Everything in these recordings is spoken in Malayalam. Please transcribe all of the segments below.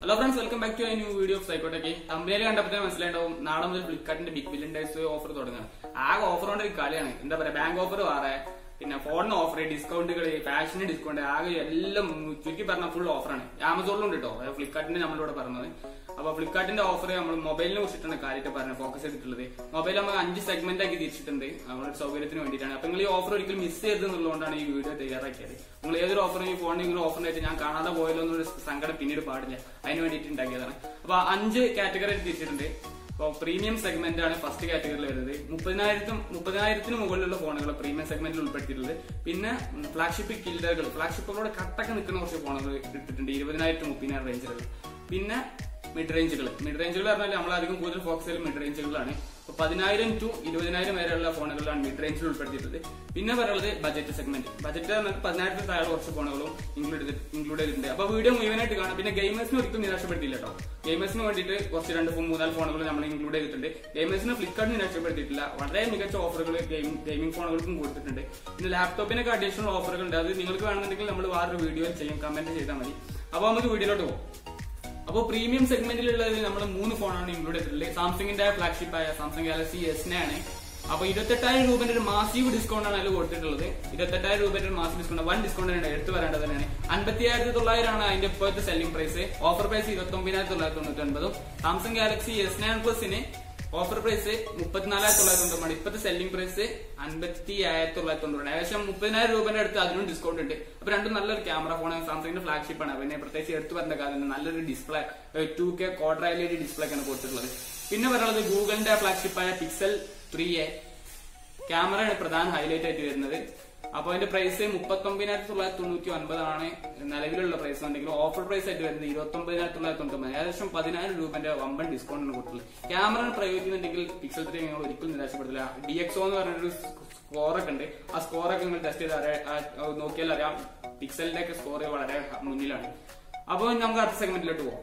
hello friends welcome back to new video of psycho tech തമ്പനിയിൽ കണ്ടപ്പോൾ തന്നെ മനസ്സിലായിട്ടുണ്ടാവും നാളെ മുതൽ ഫ്ലിപ്കാർട്ടിന്റെ ബിഗ് ബില്യൺ ഡേയ്സ് ഓഫർ തുടങ്ങുകയാണ് ആകെ ഓഫർ കൊണ്ട് ഒരു കളിയാണ് എന്താ പറയാ ബാങ്ക് ഓഫർ വേറെ പിന്നെ ഫോണിന് ഓഫർ ഡിസ്കൗണ്ടുകൾ ഫാഷന് ഡിസ്കൗണ്ട് ആകെ എല്ലാം ചുരുക്കി പറഞ്ഞ ഫുൾ ഓഫറാണ് ആമസോണിലും ഉണ്ട് കേട്ടോ ഫ്ലിപ്കാർട്ടിന്റെ നമ്മളിവിടെ പറഞ്ഞത് അപ്പൊ ഫ്ലിപ്കാർട്ടിന്റെ ഓഫർ നമ്മൾ മൊബൈലിനെ കുറിച്ചിട്ടാണ് കാര്യമായിട്ട് പറഞ്ഞത് ഫോക്കസ് ചെയ്തിട്ടുള്ളത് മൊബൈൽ നമ്മൾ അഞ്ച് സെഗ്മെന്റ് ആക്കി തിരിച്ചിട്ടുണ്ട് നമ്മുടെ സൗകര്യത്തിന് വേണ്ടിയിട്ടാണ് അപ്പൊ നിങ്ങൾ ഈ ഓഫർ ഒരിക്കലും മിസ് ചെയ്ത് എന്നുള്ളതുകൊണ്ടാണ് ഈ വീഡിയോ തയ്യാറാക്കിയത് നിങ്ങൾ ഏതൊരു ഓഫറും ഈ ഫോണിൽ നിങ്ങൾ ഓഫറിനായിട്ട് ഞാൻ കാണാതെ പോയല്ലോ എന്നൊരു സങ്കടം പിന്നീട് പാടില്ല അതിന് വേണ്ടിയിട്ട് ഉണ്ടാക്കിയതാണ് അപ്പൊ അഞ്ച് കാറ്റഗറി തിരിച്ചിട്ടുണ്ട് അപ്പോൾ പ്രീമിയം സെഗ്മെന്റ് ആണ് ഫസ്റ്റ് കാറ്റഗറിയിൽ വരുന്നത് മുപ്പതിനായിരത്തും മുപ്പതിനായിരത്തിന് മുകളിലുള്ള ഫോണുകൾ പ്രീമിയം സെഗ്മെന്റിൽ ഉൾപ്പെടുത്തിയിട്ടുള്ളത് പിന്നെ ഫ്ലാഗ്ഷിപ്പ് കില്ലറുകൾ ഫ്ലാഗ്ഷിപ്പുകളോട് കട്ടൊക്കെ നിൽക്കുന്ന കുറച്ച് ഫോണുകൾ ഇട്ടിട്ടുണ്ട് ഇരുപതിനായിരത്തി മുപ്പതിനായിരം റേഞ്ചുകൾ പിന്നെ മിഡ് റേഞ്ചുകൾ മിഡ് റേഞ്ചുകൾ പറഞ്ഞാൽ നമ്മൾ അധികം കൂടുതൽ ഫോക്കസ് ചെയ്യൽ മിഡ് റേഞ്ചുകളാണ് അപ്പൊ പതിനായിരം ടു ഇരുപതിനായിരം വരെയുള്ള ഫോണുകളാണ് മിഡ് റേഞ്ചിൽ ഉൾപ്പെടുത്തിയിട്ടുള്ളത് പിന്നെ പറയുന്നത് ബജറ്റ് സെഗ്മെന്റ് ബജറ്റ് പറഞ്ഞാൽ പതിനായിരത്തിൽ താഴെ കുറച്ച് ഫോണുകളും ഇൻക്ലൂഡ് ഇൻക്ലൂഡ് ചെയ്തിട്ടുണ്ട് അപ്പൊ വീഡിയോ മുഴുവനായിട്ട് കാണാം പിന്നെ ഗെയിമേഴ്സിന് ഒരിക്കലും നിരാശപ്പെടുത്തിയില്ല കേട്ടോ ഗെയിമേഴ്സിന് വേണ്ടിയിട്ട് കുറച്ച് രണ്ട് ഫോ- മൂന്നാല് ഫോണുകൾ നമ്മൾ ഇൻക്ലൂഡ് ചെയ്തിട്ടുണ്ട് ഗെയിമേഴ്സിന് ഫ്ലിപ്കാർട്ടിന് നിരാശപ്പെടുത്തിയിട്ടില്ല വളരെ മികച്ച ഓഫറുകൾ ഗെയിമിംഗ് ഫോണുകൾക്കും കൊടുത്തിട്ടുണ്ട് പിന്നെ ലാപ്ടോപ്പിനൊക്കെ അഡീഷണൽ ഓഫറുകൾ ഉണ്ട് അത് നിങ്ങൾക്ക് വേണമെന്നുണ്ടെങ്കിൽ നമ്മൾ വേറൊരു വീഡിയോ ചെയ്യും കമന്റ് ചെയ്താൽ മതി അപ്പൊ നമുക്ക് വീഡിയോയിലോട്ട് പോകും അപ്പോൾ പ്രീമിയം സെഗ്മെന്റിലുള്ളത് നമ്മൾ മൂന്ന് ഫോണാണ് ഇൻക്ലൂഡ് ചെയ്തിട്ടുള്ളത് സാംസങ്ങിന്റെ ഫ്ലാഗ്ഷിപ്പ് ആയ സാംസങ് ഗാലക്സി എസ് ആണ് അപ്പൊ ഇരുപത്തെട്ടായിരം രൂപന്റെ ഒരു മാസീവ് ഡിസ്കൗണ്ട് ആണ് അതിൽ കൊടുത്തിട്ടുള്ളത് ഇരുപത്തെട്ടായിരം രൂപയുടെ ഒരു മാസീവ് ഡിസ്കൗണ്ട് വൺ ഡിസ്കൗണ്ട് ആണ് എടുത്തു വരേണ്ടത് തന്നെയാണ് അൻപത്തിയായിരത്തി തൊള്ളായിരം ആണ് അതിന്റെ ഇപ്പോഴത്തെ സെല്ലിംഗ് പ്രൈസ് ഓഫർ പ്രൈസ് ഇരുപത്തി ഒമ്പതിനായിരത്തി തൊള്ളായിരത്തി തൊണ്ണൂറ്റി ഒൻപതും സാംസങ് ഗാലക്സി എസ് നയൻ പ്ലസിന് ഓഫർ പ്രൈസ് മുപ്പത്തിനാലായിരത്തി തൊള്ളായിരത്തി തൊണ്ണൂറ് ഇപ്പോഴത്തെ സെല്ലിംഗ് പ്രൈസ് അൻപത്തി ആയിരത്തി തൊള്ളായിരത്തി തൊണ്ണൂറ് ഏകദേശം മുപ്പതിനായിരം രൂപയുടെ അടുത്ത് അതിനും ഡിസ്കൗണ്ട് ഉണ്ട് അപ്പൊ രണ്ടും നല്ലൊരു ക്യാമറ ഫോൺ സാംസങ്ങിന്റെ ഫ്ലാഗ്ഷിപ്പ് ആണ് പിന്നെ പ്രത്യേകിച്ച് എടുത്തു പറഞ്ഞ കാര്യം നല്ലൊരു ഡിസ്പ്ലേ ടു കെ ക്വാഡർ എൽ ഇ ഡി ഡിസ്പ്ലേ ആണ് കൊടുത്തിട്ടുള്ളത് പിന്നെ പറയുന്നത് ഗൂഗിളിന്റെ ഫ്ലാഗ്ഷിപ്പായ പിക്സൽ ത്രീ എ ക്യാമറയാണ് പ്രധാന ഹൈലൈറ്റ് ആയിട്ട് വരുന്നത് അപ്പൊ അതിന്റെ പ്രൈസ് മുപ്പത്തി ഒമ്പതിനായിരത്തി തൊള്ളായിരത്തി തൊണ്ണൂറ്റി ഒൻപതാണ് നിലവിലുള്ള പ്രൈസ് ഉണ്ടെങ്കിൽ ഓഫർ പ്രൈസ് ആയിട്ട് വരുന്നത് ഇരുപത്തി ഒമ്പതിനായിരത്തി തൊള്ളായിരത്തി തൊണ്ണൂറ്റി ഏകദേശം പതിനായിരം രൂപന്റെ വമ്പൻ ഡിസ്കൗണ്ട് ആണ് കൊടുത്തിട്ടുള്ളത് ക്യാമറ പ്രയോഗിക്കുന്നുണ്ടെങ്കിൽ പിക്സൽ ത്രീ നിങ്ങൾ ഒരിക്കലും നിരാശപ്പെടില്ല ഡി എക്സോ എന്ന് പറഞ്ഞൊരു സ്കോറൊക്കെ ഉണ്ട് ആ സ്കോറൊക്കെ നിങ്ങൾ ടെസ്റ്റ് ചെയ്ത് അറിയാം ആ, നോക്കിയാൽ അറിയാം പിക്സലിന്റെ ഒക്കെ സ്കോർ വളരെ മുന്നിലാണ് അപ്പോൾ നമുക്ക് അടുത്ത സെഗ്മെന്റിലോട്ട് പോകാം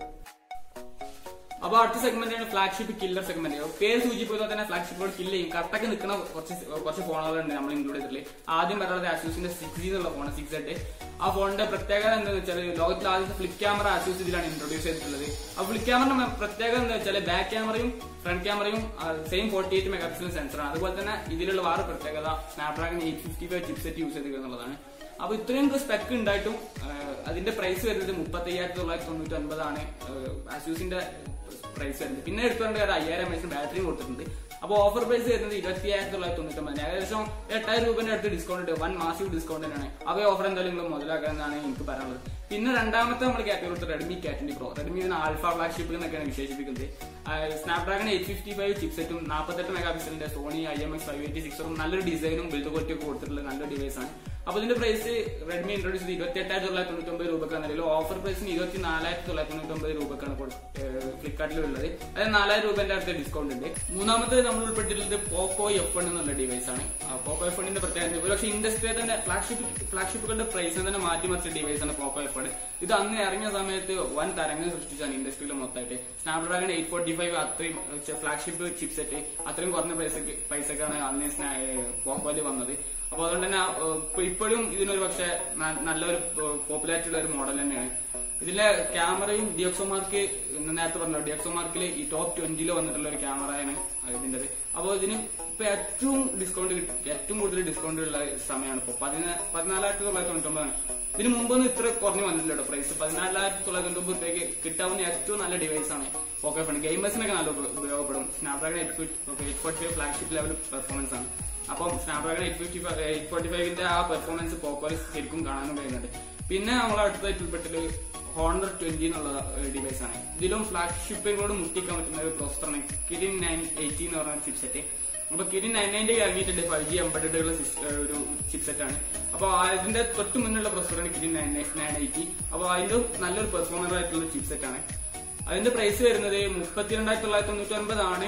അപ്പൊ അടുത്ത സെഗ്മെന്റ് ആണ് ഫ്ലാഗ്ഷിപ്പ് കില്ലർ സെഗ്മെന്റ് പേര് സൂചിപ്പിക്കുന്നത് തന്നെ ഫ്ലാഗ്ഷിപ്പോട് കില്ല് ചെയ്യും കറക്റ്റൊക്കെ നിൽക്കുന്ന കുറച്ച് കുറച്ച് ഫോണുകളുണ്ട് നമ്മൾ ഇൻക്ലൂഡ് ചെയ്തിട്ടുള്ളത് ആദ്യം പറയുന്നത് ആസൂസിന്റെ സിക്സ് ജി എന്നുള്ള ഫോൺ സിക്സ് എട്ട് ആ ഫോണിന്റെ പ്രത്യേകത എന്താണെന്ന് വെച്ചാൽ ലോകത്തിലെ ആദ്യത്തെ ഫ്ലിപ്പ് ക്യാമറ ആസൂസ് ഇതിലാണ് ഇൻട്രൊഡ്യൂസ് ചെയ്തിട്ടുള്ളത് ആ ഫ്ലിപ്പ് ക്യാമറ പ്രത്യേകത എന്താ വെച്ചാൽ ബാക്ക് ക്യാമറയും ഫ്രണ്ട് ക്യാമറയും same forty eight mega pixel സെൻസറാണ് അതുപോലെ തന്നെ ഇതിലുള്ള വേറെ പ്രത്യേകത Snapdragon eight fifty five chipset use ചെയ്തിരിക്കുക എന്നുള്ളതാണ് അപ്പൊ ഇത്രയും സ്പെക്ക് ഉണ്ടായിട്ടും ആ, അതിന്റെ പ്രൈസ് വരുന്നത് മുപ്പത്തി അയ്യായിരത്തി തൊള്ളായിരത്തി തൊണ്ണൂറ്റി ഒൻപതാണ് ആസൂസിന്റെ പ്രൈസ് വരുന്നത് പിന്നെ എടുത്തു പറഞ്ഞ കാര്യം അയ്യായിരം എം എച്ച് ബാറ്ററി കൊടുത്തിട്ടുണ്ട് അപ്പോൾ ഓഫർ പ്രൈസ് വരുന്നത് ഇരുപത്തി ആയിരത്തി തൊള്ളായിരത്തി തൊണ്ണൂറ്റി ഒമ്പത് ഏകദേശം എട്ടായിരം രൂപന്റെ അടുത്ത് ഡിസ്കൗണ്ട് ഉണ്ട് വൺ മാസീവ് ഡിസ്കൗണ്ട് തന്നെയാണ് അവ ഓഫർ എന്തായാലും നിങ്ങൾ മുതലാക്കുക എന്നാണ് എനിക്ക് പറയാനുള്ളത് പിന്നെ രണ്ടാമത്തെ നമ്മൾ കാറ്റഗറി റെഡ്മി കാറ്റിന്റെ പ്രോ റെഡ്മി ആൽഫ ഫ്ലാഗ്ഷിപ്പ് എന്നൊക്കെയാണ് വിശേഷിപ്പിക്കുന്നത് സ്നാപ്ഡ്രാഗൺ എയ്റ്റ് ഫിഫ്റ്റി ഫൈവ് ചിപ്സെറ്റും നാൽപ്പത്തെട്ട് മെഗാ പിക്സലിന്റെ Sony I M X five eighty സിക്സറും നല്ലൊരു ഡിസൈനും ബിൽഡ് ക്വാളിറ്റി ഒക്കെ കൊടുത്തിട്ടുള്ള നല്ലൊരു ഡിവൈസ് ആണ് അപ്പൊ ഇതിന്റെ പ്രൈസ് റെഡ്മി ഇൻട്രോഡ്യൂസ് ചെയ്ത് ഇരുപത്തി എട്ടായിരത്തി തൊള്ളായിരത്തി തൊണ്ണൂറ്റി ഒമ്പത് രൂപക്കാണ് നിലവിൽ ഓഫർ പ്രൈസിന് ഇരുപത്തി നാലായിരത്തി തൊള്ളായിരത്തി തൊണ്ണൂറ്റി ഒമ്പത് രൂപക്കാണ് ഫ്ലിപ്കാർട്ടിൽ ഉള്ളത് അതായത് നാലായിരം രൂപന്റെ അടുത്ത് ഡിസ്കൗണ്ട് ഉണ്ട് മൂന്നാമത്തെ നമ്മൾ ഉൾപ്പെട്ടിട്ടുള്ളത് പോക്കോ എഫ് വൺ എന്നുള്ള ഡിവൈസ് ആണ് പോക്കോ എഫ് വണ്ണിന്റെ പ്രത്യേകത പക്ഷേ ഇൻഡസ്ട്രിയെ തന്നെ ഫ്ലാഗ്ഷിപ്പ് ഫ്ലാഗ്ഷിപ്പുകളുടെ പ്രൈസ് തന്നെ മാറ്റിമറിച്ച ഡിവൈസ് ആണ് പോക്കോ എഫ് വൺ ഇത് അന്ന് ഇറങ്ങിയ സമയത്ത് വൻ തരംഗം സൃഷ്ടിച്ചാണ് ഇൻഡസ്ട്രിയിൽ മൊത്തമായിട്ട് സ്നാപ്ഡ്രാഗൺ എയ്റ്റ് ഫോർട്ടി ഫൈവ് അത്രയും ഫ്ലാഗ്ഷിപ്പ് ചിപ്സെറ്റ് അത്രയും കുറഞ്ഞ പൈസക്ക് പൈസക്കാണ് അന്ന് പോക്കോയിൽ വന്നത് അപ്പൊ അതുകൊണ്ട് തന്നെ ഏഹ്, ഇപ്പൊ ഇപ്പോഴും ഇതിനൊരു പക്ഷെ ന- നല്ലൊരു പോപ്പുലാരിറ്റി ഉള്ള ഒരു മോഡൽ തന്നെയാണ് ഇതിലെ ക്യാമറയും ഡിയോക്സോ മാർക്ക് ഇന്ന് നേരത്തെ പറഞ്ഞല്ലോ ഡിയോക്സോ മാർക്കിൽ ഈ ടോപ്പ് ട്വന്റിയിൽ വന്നിട്ടുള്ള ഒരു ക്യാമറയാണ് ഇതിന്റെ അപ്പോൾ ഇതിന് ഇപ്പൊ ഏറ്റവും ഡിസ്കൗണ്ട് ഏറ്റവും കൂടുതൽ ഡിസ്കൗണ്ട് ഉള്ള സമയമാണ് ഇപ്പൊ പതിനാ- പതിനാലായിരത്തി തൊള്ളായിരത്തി തൊണ്ണൂറ്റൊമ്പതാണ് ഇതിന് മുമ്പൊന്നും ഇത്ര കുറഞ്ഞു വന്നിട്ടില്ല പ്രൈസ് പതിനാലായിരത്തി തൊള്ളായിരത്തി തൊണ്ണൂറ്റി രൂപയ്ക്ക് കിട്ടാവുന്ന ഏറ്റവും നല്ല ഡിവൈസ് ആണ് പോക്കോ ഫോൺ ഗെയിമേഴ്സിനൊക്കെ നല്ല ഉപ- ഉപയോഗപ്പെടും Snapdragon eight forty five flagship level performance ആണ് അപ്പം Snapdragon eight fifty five eight forty ഫൈവിന്റെ ആ പെർഫോമൻസ് പോക്കോയിൽ ശരിക്കും കാണാനും കഴിയുന്നുണ്ട് പിന്നെ നമ്മൾ അടുത്തായിട്ട് ഉൾപ്പെട്ടിട്ട് ഹോണർ ട്വന്റി എന്നുള്ള ഡിവൈസ് ആണ് ഇതിലും ഫ്ലാഗ്ഷിപ്പിനോട് മുട്ടിക്കാൻ പറ്റുന്ന ഒരു പ്രോസറാണ് കിരിൻ നയൻ എയ്റ്റി എന്ന് പറഞ്ഞ ചിപ്സെറ്റ് അപ്പൊ കിരിൻ നയൻ നയൻറ്റി ഇറങ്ങിയിട്ടുണ്ട് ഫൈവ് ജി എംബഡഡ് ഉള്ള സിസ്- ഏഹ് ഒരു ചിപ്സെറ്റ് ആണ് അപ്പൊ അതിന്റെ തൊട്ട് മുന്നുള്ള പ്രോസറാണ് കിരിൻ നയൻ നയൻ എയ്റ്റി അപ്പൊ അതിന്റെ നല്ലൊരു പെർഫോമർ ആയിട്ടുള്ള ചിപ്സെറ്റ് ആണ് അതിന്റെ പ്രൈസ് വരുന്നത് മുപ്പത്തിരണ്ടായിരത്തി തൊള്ളായിരത്തി തൊണ്ണൂറ്റി ഒൻപതാണ്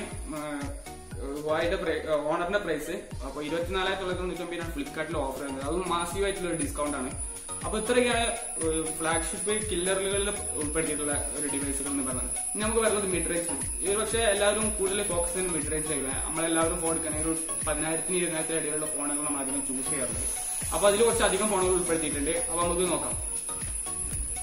അതിന്റെ ഓണറിന്റെ പ്രൈസ് അപ്പൊ ഇരുപത്തിനാലായിരത്തി തൊള്ളായിരത്തി തൊണ്ണൂറ്റി ഒമ്പതിനാണ് ഫ്ലിപ്കാർട്ടിൽ ഓഫർ ചെയ്യുന്നത് അതും മാസീവ് ആയിട്ടുള്ള ഒരു ഡിസ്കൗണ്ട് ആണ് അപ്പൊ ഇത്രയൊക്കെയാണ് ഫ്ലാഗ്ഷിപ്പ് കില്ലറുകളിൽ ഉൾപ്പെടുത്തിയിട്ടുള്ള ഒരു ഡിവൈസുകൾ എന്ന് പറഞ്ഞത് ഇനി നമുക്ക് വരുന്നത് മിഡ് റേഞ്ച് ആണ് ഇത് പക്ഷേ എല്ലാവരും കൂടുതൽ ഫോക്കസ് ചെയ്യുന്നത് മിഡ് റേഞ്ചിലേക്ക് നമ്മളെല്ലാവരും ഫോൺ എടുക്കുകയാണെങ്കിൽ ഒരു പതിനായിരത്തിന് ഇരുപതിനായിരത്തിന് ഇടയിലുള്ള ഫോണുകൾ നമ്മൾ അധികം ചൂസ് ചെയ്യാറുള്ളത് അപ്പൊ അതിൽ കുറച്ച് അധികം ഫോണുകൾ ഉൾപ്പെടുത്തിയിട്ടുണ്ട് അപ്പൊ നമുക്ക് നോക്കാം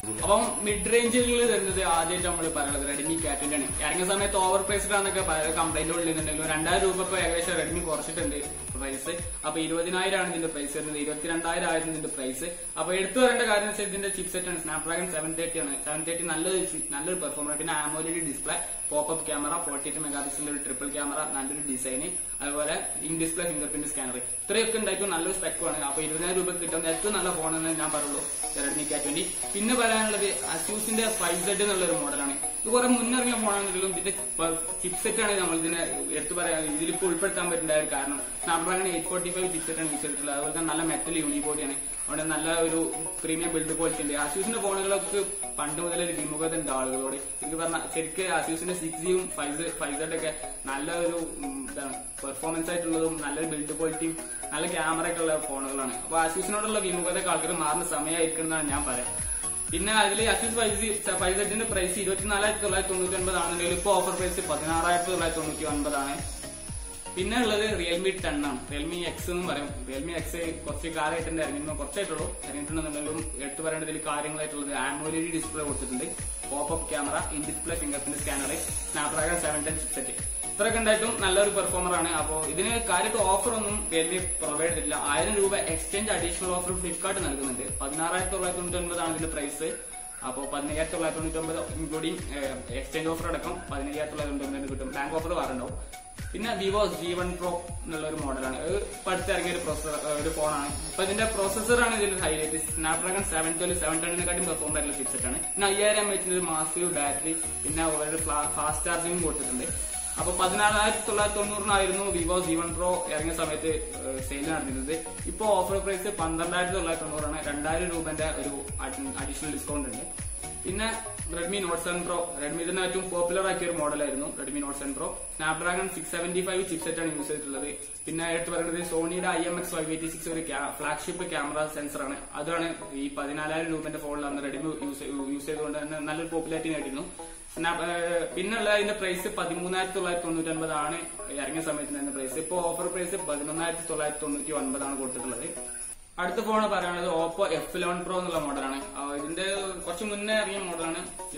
അപ്പം മിഡ് റേഞ്ചുകളിൽ വരുന്നത് ആദ്യമായിട്ട് നമ്മൾ പറയുന്നത് റെഡ്മി കാറ്റിന്റെ ആണ് ഇറങ്ങിയ സമയത്ത് ഓവർ പ്രൈസ്ഡ് ആണെന്നൊക്കെ പല കംപ്ലൈന്റ് ഉള്ളിന്നുണ്ടെങ്കിലും രണ്ടായിരം രൂപ ഇപ്പൊ ഏകദേശം റെഡ്മി കുറച്ചിട്ടുണ്ട് പ്രൈസ് അപ്പൊ ഇരുപതിനായിരം ആണ് ഇതിന്റെ പ്രൈസ് വരുന്നത് ഇരുപത്തിരണ്ടായിരം ആയിരുന്നു ഇതിന്റെ പ്രൈസ് അപ്പൊ എടുത്തു പറയേണ്ട കാര്യം വെച്ചാൽ ഇതിന്റെ ചിപ്സെറ്റ് ആണ് സ്നാപ്ഡ്രാഗൺ സെവൻ തേർട്ടി ആണ് സെവൻ തേർട്ടി നല്ലൊരു chip- നല്ലൊരു പെർഫോമൻസ് പിന്നെ AMOLED display pop camera forty eight mega പിക്സലിന്റെ ഒരു ട്രിപ്പിൾ ക്യാമറ നല്ലൊരു ഡിസൈന് അതുപോലെ in display fingerprint scanner ഇത്രയൊക്കെ ഉണ്ടായിട്ടും നല്ലൊരു സ്പെക്കുമാണ് അപ്പൊ ഇരുപതിനായിരം രൂപ കിട്ടുന്ന ഏറ്റവും നല്ല ഫോണെന്ന് ഞാൻ പറയുള്ളൂ റെഡ്മി കാറ്റ് ട്വന്റി പിന്നെ പറയാനുള്ളത് അസ്യൂസിന്റെ ഫൈവ് സെഡ് എന്നുള്ള ഒരു മോഡലാണ് ഇത് കുറെ മുന്നിറങ്ങിയ ഫോണാണെങ്കിലും ഇതിന്റെ ചിപ്സെറ്റ് ആണ് നമ്മൾ ഇതിനെ എടുത്തു പറയാൻ ഇതിലിപ്പോ ഉൾപ്പെടുത്താൻ പറ്റുന്ന ഒരു കാരണം Snapdragon eight forty five chipset ആണ് യൂസ് ചെയ്തിട്ടുള്ളത് അതുപോലെ തന്നെ നല്ല മെറ്റൽ യൂണിബോഡിയാണ് അവിടെ നല്ല ഒരു പ്രീമിയം ബിൽഡ് ക്വാളിറ്റി ഉണ്ട് ആസ്യൂസിന്റെ ഫോണുകളൊക്കെ പണ്ട് മുതൽ ഒരു വിമുഖത ഉണ്ട് ആളുകളോട് എനിക്ക് പറഞ്ഞ ശരിക്ക് ആസ്യൂസിന്റെ സിക്സ് ജിയും ഫൈവ് ഫൈവ് സെഡ് ഒക്കെ നല്ല ഒരു ഉം, ഇതാണ് പെർഫോമൻസ് ആയിട്ടുള്ളതും നല്ലൊരു ബിൽഡ് ക്വാളിറ്റിയും നല്ല ക്യാമറ ഒക്കെ ഉള്ള ഫോണുകളാണ് അപ്പൊ ആസ്യൂസിനോടുള്ള വിമുഖതയൊക്കെ ആൾക്കാർ മാറുന്ന സമയമായിരിക്കും എന്നാണ് ഞാൻ പറയാം പിന്നെ അതിൽ അസ്യൂസ് ഫൈവ് ജി ഫൈവ് സെറ്റിന്റെ പ്രൈസ് ഇരുപത്തിനാലായിരത്തി തൊള്ളായിരത്തി തൊണ്ണൂറ്റി ഒൻപത് ആണെങ്കിലും ഇപ്പൊ ഓഫർ പ്രൈസ് പതിനാറായിരത്തി തൊള്ളായിരത്തി തൊണ്ണൂറ്റി ഒൻപതാണ് പിന്നെ ഉള്ളത് റിയൽമി ടെൻ ആണ് റിയൽമി എക്സ് എന്നും പറയും റിയൽമി എക്സ് കുറച്ച് കാലമായിട്ടുണ്ട് ഇറങ്ങിയിരുന്നു കുറച്ചായിട്ടുള്ളൂ ഇറങ്ങിയിട്ടുണ്ടെന്നുണ്ടെങ്കിലും എടുത്തു പറയേണ്ടതിൽ കാര്യങ്ങളായിട്ടുള്ളത് ആമോലി ഡിസ്പ്ലേ കൊടുത്തിട്ടുണ്ട് popup camera in display fingerprint scanner Snapdragon seven ten chipset ഇത്രയൊക്കെ ഉണ്ടായിട്ടും നല്ലൊരു പെർഫോമർ ആണ് അപ്പോൾ ഇതിന് കാര്യമായിട്ട് ഓഫർ ഒന്നും റിയൽമി പ്രൊവൈഡ് ചെയ്തിട്ടില്ല ആയിരം രൂപ എക്സ്ചേഞ്ച് അഡീഷണൽ ഓഫർ ഫ്ലിപ്കാർട്ട് നൽകുന്നുണ്ട് പതിനാറായിരത്തി തൊള്ളായിരത്തി തൊണ്ണൂറ്റി ഒൻപതാണ് ഇതിന്റെ പ്രൈസ് അപ്പോൾ പതിനയ്യായിരത്തി തൊള്ളായിരത്തി തൊണ്ണൂറ്റി ഒമ്പത് ഇൻക്ലൂഡിംഗ് എക്സ്ചേഞ്ച് ഓഫർ അടക്കം പതിനയ്യായിരത്തി തൊള്ളായിരത്തി തൊണ്ണൂറ്റി ഒമ്പതിന് കിട്ടും ബാങ്ക് ഓഫർ വേറുണ്ടാവും പിന്നെ വിവോ ജി വൺ പ്രോ എന്നുള്ള ഒരു മോഡലാണ് ഇത് ഇപ്പൊ അടുത്തിറങ്ങിയ ഒരു പ്രോസസർ ഒരു ഫോണാണ് അപ്പൊ ഇതിന്റെ പ്രോസസ്സറാണ് ഇതിന്റെ highlight Snapdragon seven twelve seven ടെന്നിനെക്കാട്ടും പെർഫോം ആയിട്ടുള്ള ചിപ്സെറ്റ് ആണ് പിന്നെ അയ്യായിരം എച്ചിന്റെ ഒരു മാസീവ് ബാറ്ററി പിന്നെ ഒരു ഫാസ്റ്റ് ചാർജിങ് കൊടുത്തിട്ടുണ്ട് അപ്പൊ പതിനാലായിരത്തി തൊള്ളായിരത്തി തൊണ്ണൂറിനായിരുന്നു വിവോ ജി വൺ പ്രോ ഇറങ്ങിയ സമയത്ത് സെയിൽ നടന്നിരുന്നത് ഇപ്പൊ ഓഫർ പ്രൈസ് പന്ത്രണ്ടായിരത്തി തൊള്ളായിരത്തി തൊണ്ണൂറാണ് രണ്ടായിരം രൂപന്റെ ഒരു അഡീഷണൽ ഡിസ്കൗണ്ട് ഉണ്ട് പിന്നെ Redmi note seven pro Redmi തന്നെ ഏറ്റവും പോപ്പുലർ ആക്കിയ ഒരു മോഡലായിരുന്നു Redmi note seven pro Snapdragon six seventy five chipset ആണ് യൂസ് ചെയ്തിട്ടുള്ളത് പിന്നെ എടുത്ത് പറയുന്നത് സോണിയുടെ I M X five eighty six ഒരു ഫ്ലാഗ്ഷിപ്പ് ക്യാമറ സെൻസറാണ് അതാണ് ഈ പതിനാലായിരം രൂപന്റെ ഫോണിലാണ് റെഡ്മി യൂസ് യൂസ് ചെയ്തുകൊണ്ട് തന്നെ നല്ലൊരു പോപ്പുലാരിറ്റി നേടിയിരുന്നു സ്നാപ് പിന്നുള്ള അതിന്റെ പ്രൈസ് പതിമൂന്നായിരത്തി തൊള്ളായിരത്തി തൊണ്ണൂറ്റി ഒൻപതാണ് ഇറങ്ങിയ സമയത്ത് അതിന്റെ പ്രൈസ് ഇപ്പൊ ഓഫർ പ്രൈസ് പതിനൊന്നായിരത്തി തൊള്ളായിരത്തി തൊണ്ണൂറ്റി ഒൻപതാണ് കൊടുത്തിട്ടുള്ളത് അടുത്ത ഫോൺ പറയാനുള്ളത് ഓപ്പോ എഫ് ലെവൻ പ്രോ എന്നുള്ള മോഡലാണ് ആ, ഇതിന്റെ കുറച്ച് മുന്നേ ഇറങ്ങിയ മോഡലാണ്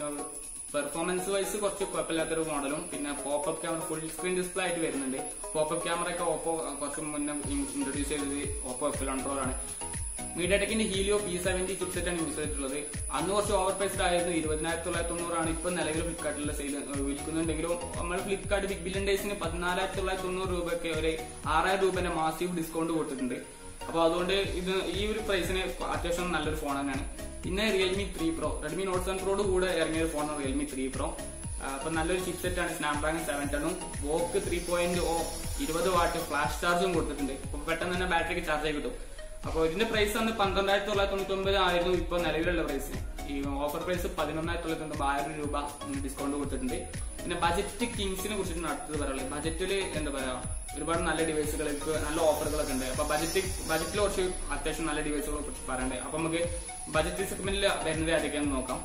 പെർഫോമൻസ് വൈസ് കുറച്ച് കുഴപ്പമില്ലാത്തൊരു മോഡലും പിന്നെ popup camera full screen display ആയിട്ട് വരുന്നുണ്ട് പോപ്പപ്പ് ക്യാമറ ഒക്കെ ഓപ്പോ കുറച്ച് മുന്നേ ഇൻട്രൊഡ്യൂസ് ചെയ്തത് ഓപ്പോ എഫ് ലെവൻ പ്രോ ആണ് മീഡിയ ടെക്കിന്റെ ഹീലിയോ പി സെവന്റി ചിപ്സെറ്റ് ആണ് യൂസ് ചെയ്തിട്ടുള്ളത് അന്ന് കുറച്ച് ഓവർ പ്രൈസ്ഡ് ആയിരുന്നു ഇരുപതിനായിരത്തി തൊള്ളായിരത്തി തൊണ്ണൂറാണ് ഇപ്പൊ നിലവിൽ ഫ്ലിപ്കാർട്ടിലെ സെയിൽ വിൽക്കുന്നുണ്ടെങ്കിലും നമ്മൾ ഫ്ലിപ്കാർട്ട് ബിഗ് ബില്യൺ ഡേയ്സിന് പതിനാലായിരത്തി തൊള്ളായിരത്തി തൊണ്ണൂറ് രൂപയ്ക്ക് ഒരു ആറായിരം രൂപന്റെ മാസീവ് ഡിസ്കൗണ്ട് കൊടുത്തിട്ടുണ്ട് അപ്പൊ അതുകൊണ്ട് ഇത് ഈ ഒരു പ്രൈസിന് അത്യാവശ്യം നല്ലൊരു ഫോൺ തന്നെയാണ് പിന്നെ Realme three pro Redmi note seven പ്രോയുടെ കൂടെ ഇറങ്ങിയ ഒരു ഫോണാണ് റിയൽമി ത്രീ പ്രോ അപ്പൊ നല്ലൊരു ചിപ്സെറ്റ് ആണ് സ്നാപ്ഡ്രാഗൺ സെവൻ ടെണ്ണും വോക്ക് ത്രീ പോയിന്റ് ഓ ഇരുപത് വാട്ട് ഫ്ലാഷ് ചാർജും കൊടുത്തിട്ടുണ്ട് അപ്പൊ പെട്ടെന്ന് തന്നെ ബാറ്ററിക്ക് ചാർജ് ആയി കിട്ടും അപ്പോൾ ഇതിന്റെ പ്രൈസ് അന്ന് പന്ത്രണ്ടായിരത്തി തൊള്ളായിരത്തി തൊണ്ണൂറ്റി ഒമ്പത് ആയിരുന്നു ഇപ്പൊ നിലവിലുള്ള പ്രൈസ് ഈ ഓഫർ പ്രൈസ് പതിനൊന്നായിരത്തി തൊള്ളായിരത്തി തൊണ്ണൂറ്റി ആയിരം രൂപ ഡിസ്കൗണ്ട് കൊടുത്തിട്ടുണ്ട് പിന്നെ ബജറ്റ് കിങ്സിനെ കുറിച്ചിട്ട് അടുത്തത് പറയുള്ളത് ബജറ്റില് എന്താ പറയാ ഒരുപാട് നല്ല ഡിവൈസുകൾക്ക് നല്ല ഓഫറുകളൊക്കെ ഉണ്ട് അപ്പൊ ബജറ്റ് ബജറ്റിൽ കുറച്ച് അത്യാവശ്യം നല്ല ഡിവൈസുകളെ കുറിച്ച് പറയണ്ടേ അപ്പൊ നമുക്ക് ബജറ്റ് സെഗ്മെന്റിൽ വരുന്നത് ആരൊക്കെയാണെന്ന് നോക്കാം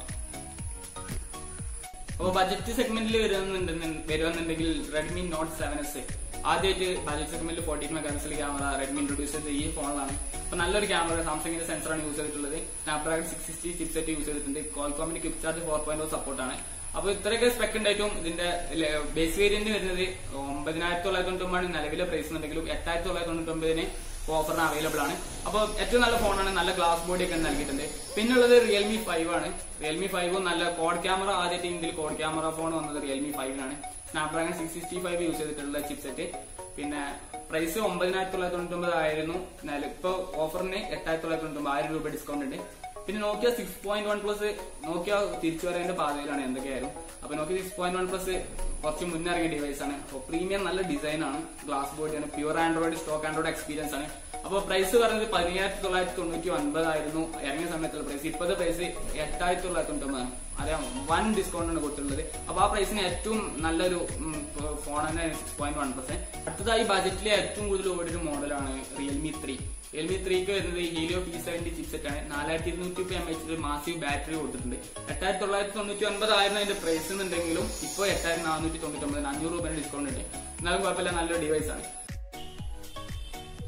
അപ്പൊ ബജറ്റ് സെഗ്മെന്റിൽ വരുന്നുണ്ടെന്ന് വരുമെന്നുണ്ടെങ്കിൽ റെഡ്മി നോട്ട് സെവൻ എസ് ആദ്യമായിട്ട് ബജറ്റ് സെഗ്മെന്റിൽ fourteen megapixel camera Redmi introduce ചെയ്ത ഈ ഫോണിലാണ് അപ്പൊ നല്ലൊരു ക്യാമറ സാംസങ്ങിന്റെ സെൻസറാണ് യൂസ് ചെയ്തിട്ടുള്ളത് Snapdragon six sixty chipset use ചെയ്തിട്ടുണ്ട് കോൾകോമിന്റെ കിപ് ചാർജ് ഫോർ പോയിന്റ് സപ്പോർട്ടാണ് അപ്പൊ ഇത്രയൊക്കെ സ്പെക് ഉണ്ടായിട്ടും ഇതിന്റെ ബേസ് വേരിയന്റ് വരുന്നത് ഒമ്പതിനായിരത്തി തൊള്ളായിരത്തി തൊണ്ണൂറ്റി ഒമ്പതാണ് നിലവിലെ പ്രൈസ് ഉണ്ടെങ്കിലും എട്ടായിരത്തി തൊള്ളായിരത്തി തൊണ്ണൂറ്റി ഒമ്പതിന് ഓഫറിന് അവൈലബിൾ ആണ് അപ്പോൾ ഏറ്റവും നല്ല ഫോണാണ് നല്ല ഗ്ലാസ് ബോഡി ഒക്കെ നൽകിയിട്ടുണ്ട് പിന്നെ ഉള്ളത് റിയൽമി ഫൈവ് ആണ് റിയൽമി ഫൈവും നല്ല കോഡ് ക്യാമറ ആദ്യമായിട്ട് ഇന്ത്യയിൽ കോഡ് ക്യാമറ ഫോൺ വന്നത് റിയൽമി ഫൈവിനാണ് Snapdragon six sixty five use ചെയ്തിട്ടുള്ള ചിപ്സെറ്റ് പിന്നെ പ്രൈസ് ഒമ്പതിനായിരത്തി തൊള്ളായിരത്തി തൊണ്ണൂറ്റി ഒമ്പത് ആയിരുന്നു എന്നാൽ ഇപ്പൊ ഓഫറിന് എട്ടായിരത്തി തൊള്ളായിരത്തി തൊണ്ണൂറ്റി ഒമ്പത് ആയിരം രൂപ ഡിസ്കൗണ്ട് ഉണ്ട് പിന്നെ Nokia six point one plus Nokia തിരിച്ചു വരേണ്ട പാതയിലാണ് എന്തൊക്കെയായാലും അപ്പൊ Nokia six point one plus കുറച്ച് മുന്നേ ഇറങ്ങിയ ഡിവൈസ് ആണ് അപ്പോൾ പ്രീമിയം നല്ല ഡിസൈൻ ആണ് ഗ്ലാസ് ബോഡിയാണ് pure Android stock Android experience ആണ് അപ്പോൾ പ്രൈസ് പറയുന്നത് പതിനയ്യായിരത്തി തൊള്ളായിരത്തി തൊണ്ണൂറ്റി ഒൻപതായിരുന്നു ഇറങ്ങിയ സമയത്തുള്ള പ്രൈസ് ഇപ്പോഴത്തെ പ്രൈസ് എട്ടായിരത്തി തൊള്ളായിരത്തി തൊണ്ണൂറ്റൊമ്പതാണ് അറിയാം വൺ ഡിസ്കൗണ്ട് ആണ് കൊടുത്തിട്ടുള്ളത് അപ്പൊ ആ പ്രൈസിന് ഏറ്റവും നല്ലൊരു ഫോൺ തന്നെ സിക്സ് പോയിന്റ് വൺ പ്ലസ് അടുത്തതായി ബജറ്റിലെ ഏറ്റവും കൂടുതൽ ഓടിയൊരു മോഡലാണ് റിയൽമി ത്രീ റിയൽമി ത്രീക്ക് വരുന്നത് ഹീലിയോ പി സെവന്റി ചിപ്സെറ്റ് ആണ് നാലായിരത്തി ഇരുന്നൂറ്റി എം എച്ച് മാസീവ് ബാറ്ററി കൊടുത്തിട്ടുണ്ട് എട്ടായിരത്തി തൊള്ളായിരത്തി തൊണ്ണൂറ്റി ഒൻപത് ആയിരുന്നു അതിന്റെ പ്രൈസ് എന്നുണ്ടെങ്കിലും ഇപ്പോൾ എട്ടായിരത്തി നാനൂറ്റി തൊണ്ണൂറ്റി ഒമ്പതിന് അഞ്ഞൂറ് രൂപയുടെ ഡിസ്കൗണ്ട് ഉണ്ട് എന്നാലും കുഴപ്പമില്ല നല്ലൊരു ഡിവൈസ് ആണ്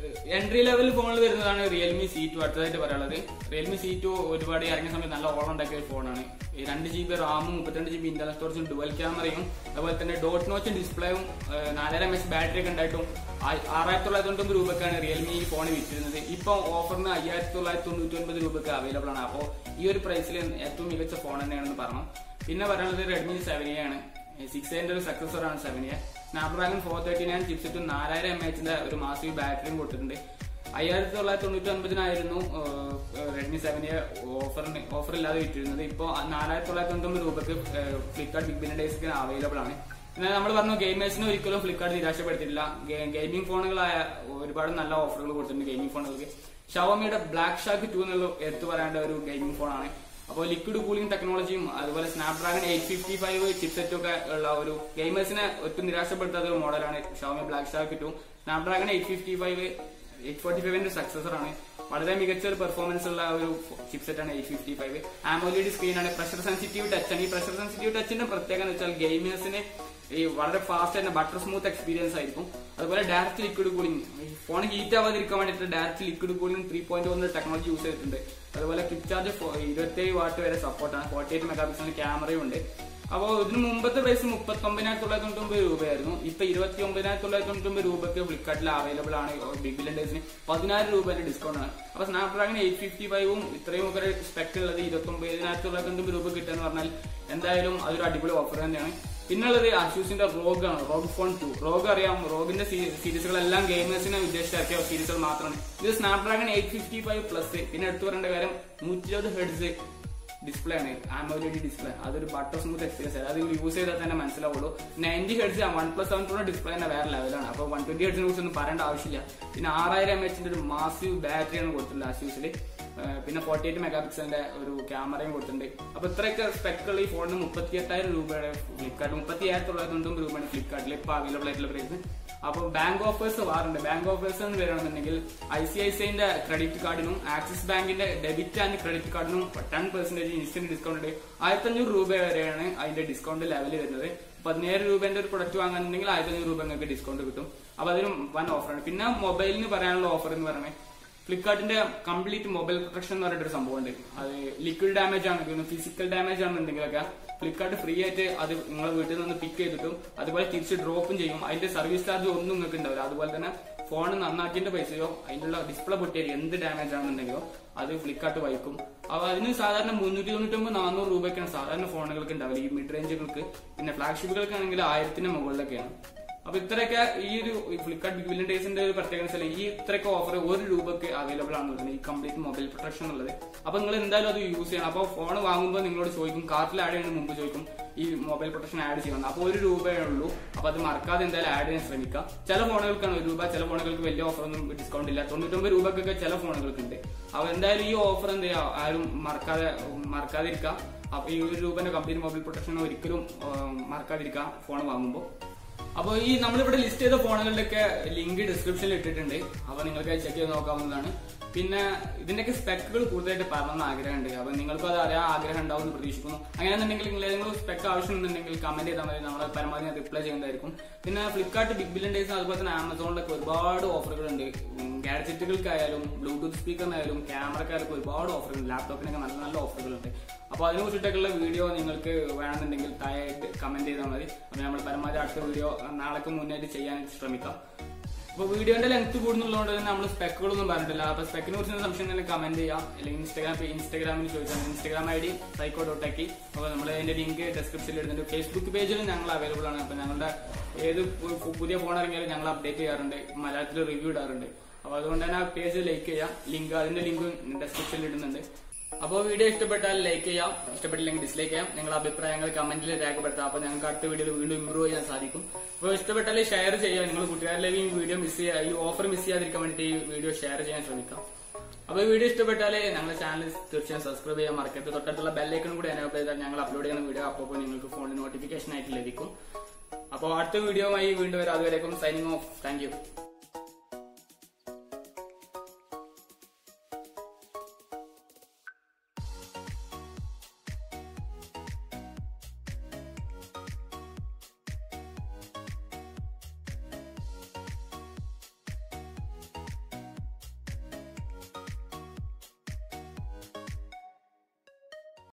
എൻട്രി ലെവൽ ഫോണിൽ വരുന്നതാണ് റിയൽമി സി ടു അടുത്തതായിട്ട് പറയാനുള്ളത് റിയൽമി സി ടു ഒരുപാട് ഇറങ്ങിയ സമയത്ത് നല്ല ഓളം ഉണ്ടാക്കിയ ഒരു ഫോണാണ് ഈ രണ്ട് ജി ബി റാമും മുപ്പത്തിരണ്ട് ജി ബി ഇന്റർണൽ സ്റ്റോറേജും ഡുവൽ ക്യാമറയും അതുപോലെ തന്നെ ഡോട്ട് നോച്ചും ഡിസ്പ്ലേയും നാലര എം എച്ച് ബാറ്ററി ഒക്കെ ഉണ്ടായിട്ടും ആ- ആറായിരത്തി തൊള്ളായിരത്തി തൊണ്ണൂറ്റി രൂപക്കാണ് റിയൽമി ഈ ഫോൺ വിറ്റിരുന്നത് ഇപ്പൊ ഓഫറിന് അയ്യായിരത്തി തൊള്ളായിരത്തി തൊണ്ണൂറ്റി ഒൻപത് രൂപക്ക് അവൈലബിൾ ആണ് അപ്പോൾ ഈ ഒരു പ്രൈസിൽ ഏറ്റവും മികച്ച ഫോൺ തന്നെയാണെന്ന് പറഞ്ഞു പിന്നെ പറയാനുള്ളത് റെഡ്മി സെവൻ ആണ് സിക്സ് എന്റെ ഒരു സക്സസർ ആണ് seven A Snapdragon four thirty nine ചിപ്സെറ്റും നാലായിരം എം എച്ചിന്റെ ഒരു മാസീവ് ബാറ്ററിയും കൊടുത്തിട്ടുണ്ട് അയ്യായിരത്തി തൊള്ളായിരത്തി തൊണ്ണൂറ്റി ഒൻപതിനായിരുന്നു റെഡ്മി സെവൻ എ ഓഫറിന് ഓഫർ ഇല്ലാതെ വിറ്റിരുന്നത് ഇപ്പോൾ നാലായിരത്തി തൊള്ളായിരത്തി തൊണ്ണൂറ് രൂപക്ക് ഫ്ലിപ്കാർട്ട് ബിഗ് ബില്യൺ ഡേയ്സിന് അവൈലബിൾ ആണ് പിന്നെ നമ്മൾ പറഞ്ഞു ഗെയിമേഴ്സിന് ഒരിക്കലും ഫ്ലിപ്കാർട്ട് നിരാശപ്പെടുത്തിയിട്ടില്ല ഗെയിമിംഗ് ഫോണുകളായ ഒരുപാട് നല്ല ഓഫറുകൾ കൊടുത്തിട്ടുണ്ട് ഗെയിമിംഗ് ഫോണുകൾക്ക് ഷവമിയുടെ ബ്ലാക്ക് ഷാക്ക് ടു എന്നുള്ള എടുത്തു പറയേണ്ട ഒരു ഗെയിമിംഗ് ഫോണാണ് അപ്പോൾ ലിക്വിഡ് കൂളിംഗ് ടെക്നോളജിയും അതുപോലെ സ്നാപ്ഡ്രാഗൺ എയ്റ്റ് ഫിഫ്റ്റി ഫൈവ് ചിപ്സെറ്റും ഒക്കെ ഉള്ള ഒരു ഗെയിമേഴ്സിനെ ഒട്ടും നിരാശപ്പെടുത്താത്ത ഒരു മോഡലാണ് Xiaomi black shark two Snapdragon eight fifty five eight forty ഫൈവിന്റെ സക്സസർ ആണ് വളരെ മികച്ച ഒരു പെർഫോമൻസ് ഉള്ള ഒരു ചിപ്സെറ്റ് ആണ് eight fifty five AMOLED screen ആണ് പ്രഷർ സെൻസിറ്റീവ് ടച്ച് ആണ് ഈ പ്രഷർ സെൻസിറ്റീവ് ടച്ചിന്റെ പ്രത്യേകത എന്ന് വെച്ചാൽ ഗെയിമേഴ്സിന് ഈ വളരെ ഫാസ്റ്റ് ആയിട്ട് ബട്ടർ സ്മൂത്ത് എക്സ്പീരിയൻസ് ആയിരിക്കും അതുപോലെ direct liquid cooling phone heat ആവാതിരിക്കാൻ വേണ്ടിയിട്ട് direct liquid cooling three point ഒന്ന് ടെക്നോളജി യൂസ് ചെയ്തിട്ടുണ്ട് അതുപോലെ ക്വിക്ക് ചാർജ് ഇരുപത്തേഴ് വാട്ട് വരെ സപ്പോർട്ടാണ് ഫോർട്ടി എയ്റ്റ് മെഗാ പിക്സലിന്റെ ക്യാമറയും ഉണ്ട് അപ്പോൾ ഇതിന് മുമ്പത്തെ പ്രൈസ് മുപ്പത്തി ഒമ്പതിനായിരത്തി തൊള്ളായിരത്തി തൊണ്ണൂറ്റി ഒമ്പത് രൂപയായിരുന്നു ഇപ്പൊ ഇരുപത്തി ഒമ്പതിനായിരത്തി തൊള്ളായിരത്തി തൊണ്ണൂറ്റി ഒമ്പത് രൂപയ്ക്ക് ഫ്ലിപ്കാർട്ടിൽ അവൈലബിൾ ആണ് ബിഗ് ബില്യൺ ഡേയ്സിന് പതിനായിരം രൂപയുടെ ഡിസ്കൗണ്ട് ആണ് അപ്പൊ സ്നാപ്ഡ്രാഗൺ എയ്റ്റ് ഫിഫ്റ്റി ഫൈവും ഇത്രയും ഒക്കെ സ്പെക്ട് ഉള്ളത് ഇരുപത്തി ഒമ്പതിനായിരത്തി തൊള്ളായിരത്തി തൊണ്ണൂറ്റി രൂപ കിട്ടുക എന്ന് പറഞ്ഞാൽ എന്തായാലും അതൊരു അടിപൊളി ഓഫർ തന്നെയാണ് പിന്നുള്ളത് അസൂസിന്റെ റോഗ് ആണ് റോഗ് ഫോൺ ടു റോഗ് അറിയാം റോഗിന്റെ സീരീസുകളെല്ലാം ഗെയിമേഴ്സിനെ ഉദ്ദേശിച്ചാക്കിയ സീരീസുകൾ മാത്രമാണ് ഇത് Snapdragon eight fifty five plus പിന്നെ എടുത്തു പറയേണ്ട കാര്യം നൂറ്റി ഇരുപത് ഹെഡ്സ് ഡിസ്പ്ലേ ആണ് ആമോലെഡ് ഡിസ്പ്ലേ അതൊരു ബട്ടർ സ്മൂത്ത് എക്സ്പീരിയൻസ് അത് യൂസ് ചെയ്താൽ തന്നെ മനസ്സിലാവുള്ളൂ ninety hertz OnePlus seven pro display തന്നെ വേറെ ലെവലാണ് അപ്പോൾ വൺ ട്വന്റി ഹെഡ്സിനെ കുറിച്ച് ഒന്നും പറയേണ്ട ആവശ്യമില്ല പിന്നെ ആറായിരം എം എച്ചിന്റെ ഒരു മാസീവ് ബാറ്ററിയാണ് കൊടുത്തിട്ടുള്ളത് അസ്യൂസിൽ പിന്നെ ഫോർട്ടി എയ്റ്റ് മെഗാ പിക്സലിന്റെ ഒരു ക്യാമറയും കൊടുത്തിട്ടുണ്ട് അപ്പൊ ഇത്രയൊക്കെ സ്പെക്കുള്ള ഈ ഫോണിന് മുപ്പത്തി എട്ടായിരം രൂപയുടെ ഫ്ലിപ്കാർട്ട് മുപ്പത്തി ഏഴായിരത്തി തൊള്ളായിരത്തി തൊണ്ണൂറ് രൂപയാണ് ഫ്ലിപ്കാർട്ടിൽ ഇപ്പൊ അവൈലബിൾ ആയിട്ടുള്ള പ്രൈസ് അപ്പൊ ബാങ്ക് ഓഫേഴ്സ് വാറുണ്ട് ബാങ്ക് ഓഫേഴ്സ് എന്ന് വരണമെന്നുണ്ടെങ്കിൽ ഐ സി ഐ സി ഐന്റെ ക്രെഡിറ്റ് കാർഡിനും ആക്സിസ് ബാങ്കിന്റെ ഡെബിറ്റ് ആൻഡ് ക്രെഡിറ്റ് കാർഡിനും ടെൻ പെർസെന്റേജ് ഇൻസ്റ്റന്റ് ഡിസ്കൗണ്ട് ഉണ്ട് ആയിരത്തി അഞ്ഞൂറ് രൂപ വരെയാണ് അതിന്റെ ഡിസ്കൗണ്ട് ലെവൽ വരുന്നത് പതിനേഴ് രൂപന്റെ ഒരു പ്രൊഡക്റ്റ് വാങ്ങുന്നുണ്ടെങ്കിൽ ആയിരത്തി അഞ്ഞൂറ് രൂപ നിങ്ങൾക്ക് ഡിസ്കൗണ്ട് കിട്ടും അപ്പൊ അതിനും വൻ ഓഫറാണ് പിന്നെ മൊബൈലിന് പറയാനുള്ള ഓഫർ എന്ന് പറയുന്നത് ഫ്ലിപ്കാർട്ടിന്റെ കംപ്ലീറ്റ് മൊബൈൽ പ്രൊട്ടക്ഷൻ എന്ന് പറഞ്ഞിട്ട് ഒരു സംഭവമുണ്ട് അത് ലിക്വിഡ് ഡാമേജ് ആണെങ്കിലും ഫിസിക്കൽ ഡാമേജ് ആണെന്നുണ്ടെങ്കിലൊക്കെ ഫ്ലിപ്കാർട്ട് ഫ്രീ ആയിട്ട് അത് നിങ്ങളെ വീട്ടിൽ നിന്ന് പിക്ക് ചെയ്തിട്ടും അതുപോലെ തിരിച്ച് ഡ്രോപ്പും ചെയ്യും അതിന്റെ സർവീസ് ചാർജ് ഒന്നും നിങ്ങൾക്ക് ഉണ്ടാവില്ല അതുപോലെ തന്നെ ഫോൺ നന്നാക്കിന്റെ പൈസയോ അതിനുള്ള ഡിസ്പ്ലേ പൊട്ടിയാൽ എന്ത് ഡാമേജ് ആണെന്നുണ്ടെങ്കിലോ അത് ഫ്ലിപ്കാർട്ട് വഹിക്കും അപ്പൊ അതിന് സാധാരണ മുന്നൂറ്റി തൊണ്ണൂറ്റൊമ്പത് നാനൂറ് രൂപയ്ക്കാണ് സാധാരണ ഫോണുകൾക്ക് ഉണ്ടാവില്ല ഈ മിഡ് റേഞ്ചുകൾക്ക് പിന്നെ ഫ്ലാഗ്ഷിപ്പുകൾക്കാണെങ്കിൽ ആയിരത്തിന് മുകളിലൊക്കെയാണ് അപ്പൊ ഇത്രയൊക്കെ ഈ ഒരു ഫ്ലിപ്കാർട്ട് ബിഗ് ബില്യൺ ഡേയ്സിന്റെ ഒരു പ്രത്യേകത വെച്ചാൽ ഈ ഇത്രയൊക്കെ ഓഫർ ഒരു രൂപക്ക് അവൈലബിൾ ആണ് വരുന്നത് ഈ കംപ്ലീറ്റ് മൊബൈൽ പ്രൊട്ടക്ഷൻ ഉള്ളത് അപ്പൊ നിങ്ങൾ എന്തായാലും അത് യൂസ് ചെയ്യണം അപ്പൊ ഫോൺ വാങ്ങുമ്പോൾ നിങ്ങളോട് ചോദിക്കും കാർട്ടിൽ ആഡ് ചെയ്യുന്നതിന് മുമ്പ് ചോദിക്കും ഈ മൊബൈൽ പ്രൊട്ടക്ഷൻ ആഡ് ചെയ്യണം അപ്പൊ ഒരു രൂപയേ ഉള്ളൂ അപ്പൊ അത് മറക്കാതെ എന്തായാലും ആഡ് ചെയ്യാൻ ശ്രമിക്കാം ചില ഫോണുകൾക്കാണ് ഒരു രൂപ ചില ഫോണുകൾക്ക് വലിയ ഓഫർ ഒന്നും ഡിസ്കൗണ്ട് ഇല്ല തൊണ്ണൂറ്റൊമ്പത് രൂപക്കൊക്കെ ചില ഫോണുകൾക്ക് ഉണ്ട് അപ്പൊ എന്തായാലും ഈ ഓഫർ എന്ത് ചെയ്യാം ആരും മറക്കാതെ മറക്കാതിരിക്കാം അപ്പൊ ഈ ഒരു രൂപന്റെ കംപ്ലീറ്റ് മൊബൈൽ പ്രൊട്ടക്ഷൻ ഒരിക്കലും ആ, മറക്കാതിരിക്കാം ഫോൺ വാങ്ങുമ്പോൾ അപ്പോൾ ഈ നമ്മളിവിടെ ലിസ്റ്റ് ചെയ്ത ഫോണുകളുടെയൊക്കെ ലിങ്ക് ഡിസ്ക്രിപ്ഷനിൽ ഇട്ടിട്ടുണ്ട് അപ്പൊ നിങ്ങൾക്ക് ചെക്ക് ചെയ്ത് നോക്കാവുന്നതാണ് പിന്നെ ഇതിന്റെയൊക്കെ സ്പെക്കുകൾ കൂടുതലായിട്ട് പറയണമെന്ന് ആഗ്രഹമുണ്ട് അപ്പൊ നിങ്ങൾക്കും അത് അറിയാൻ ആഗ്രഹം ഉണ്ടാവും എന്ന് പ്രതീക്ഷിക്കുന്നു അങ്ങനെയാണെന്നുണ്ടെങ്കിൽ നിങ്ങൾ ഏതെങ്കിലും സ്പെക്ക് ആവശ്യമുണ്ടെങ്കിൽ കമന്റ് ചെയ്താൽ മതി നമ്മൾ പരമാവധി റിപ്ലൈ ചെയ്യുന്നതായിരിക്കും പിന്നെ ഫ്ലിപ്കാർട്ട് ബിഗ് ബില്യൺ ഡേയ്സ് അതുപോലെ തന്നെ ആമസോണിലൊക്കെ ഒരുപാട് ഓഫറുകൾ ഉണ്ട് ഗാഡ്ജറ്റുകൾക്കായാലും ബ്ലൂടൂത്ത് സ്പീക്കറിനായാലും ക്യാമറക്കായാലും ഒരുപാട് ഓഫറുകൾ ലാപ്ടോപ്പിനൊക്കെ നല്ല നല്ല ഓഫറുകളുണ്ട് അപ്പോൾ അതിനെ കുറിച്ചിട്ടൊക്കെയുള്ള വീഡിയോ നിങ്ങൾക്ക് വേണമെന്നുണ്ടെങ്കിൽ താഴെയായിട്ട് കമന്റ് ചെയ്താൽ മതി അപ്പോൾ നമ്മൾ പരമാവധി അടുത്ത വീഡിയോ നാളേക്ക് മുന്നേറ്റ് ചെയ്യാൻ ശ്രമിക്കാം അപ്പോൾ വീഡിയോന്റെ ലെങ്ത് കൂടുന്നുള്ളതുകൊണ്ട് തന്നെ നമ്മൾ സ്പെക്കുകളൊന്നും പറഞ്ഞിട്ടില്ല അപ്പോൾ സ്പെക്കിനെ കുറിച്ച് സംശയം തന്നെ കമന്റ് ചെയ്യാം അല്ലെങ്കിൽ ഇൻസ്റ്റാഗ്രാം ഇൻസ്റ്റാഗ്രാമിൽ ചോദിച്ചാൽ Instagram I D psycho dot ആക്കി അപ്പോൾ നമ്മൾ അതിന്റെ ലിങ്ക് ഡിസ്ക്രിപ്ഷനിൽ ഇടുന്നുണ്ട് ഫേസ്ബുക്ക് പേജിലും ഞങ്ങൾ അവൈലബിൾ ആണ് അപ്പോൾ ഞങ്ങളുടെ ഏത് പു- പു- പുതിയ ഫോൺ ഇറങ്ങിയാലും ഞങ്ങൾ അപ്ഡേറ്റ് ചെയ്യാറുണ്ട് മലയാളത്തിൽ റിവ്യൂ ഇടാറുണ്ട് അപ്പോൾ അതുകൊണ്ട് തന്നെ ആ പേജ് ലൈക്ക് ചെയ്യാം ലിങ്ക് അതിന്റെ ലിങ്ക് ഡിസ്ക്രിപ്ഷനിൽ ഇടുന്നുണ്ട് അപ്പോൾ വീഡിയോ ഇഷ്ടപ്പെട്ടാൽ ലൈക്ക് ചെയ്യാം ഇഷ്ടപ്പെട്ടില്ലെങ്കിൽ ഡിസ്ലൈക്ക് ചെയ്യാം നിങ്ങളുടെ അഭിപ്രായങ്ങൾ കമന്റിൽ രേഖപ്പെടുത്താം അപ്പോൾ ഞങ്ങൾക്ക് അടുത്ത വീഡിയോയിൽ വീണ്ടും ഇമ്പ്രൂവ് ചെയ്യാൻ സാധിക്കും അപ്പോൾ ഇഷ്ടപ്പെട്ടാൽ ഷെയർ ചെയ്യുക നിങ്ങൾ കൂട്ടുകാരിലേക്ക് ഈ വീഡിയോ മിസ് ചെയ്യുക ഈ ഓഫർ മിസ് ചെയ്യാതിരിക്കാൻ വേണ്ടിയിട്ട് ഈ വീഡിയോ ഷെയർ ചെയ്യാൻ ശ്രമിക്കാം അപ്പോൾ ഈ വീഡിയോ ഇഷ്ടപ്പെട്ടാൽ ഞങ്ങളുടെ ചാനൽ തീർച്ചയായും സബ്സ്ക്രൈബ് ചെയ്യാൻ മറക്കരുത് തൊട്ടടുത്തുള്ള ബെല്ലൈക്കൺ കൂടി എനേബിൾ ചെയ്താൽ ഞങ്ങൾ അപ്ലോഡ് ചെയ്യുന്ന വീഡിയോ അപ്പോൾ നിങ്ങൾക്ക് ഫോണിൽ നോട്ടിഫിക്കേഷൻ ആയിട്ട് ലഭിക്കും അപ്പോൾ അടുത്ത വീഡിയോയുമായി വീണ്ടും വരാം അതുവരേക്കും സൈനിങ് ഓഫ് താങ്ക് യു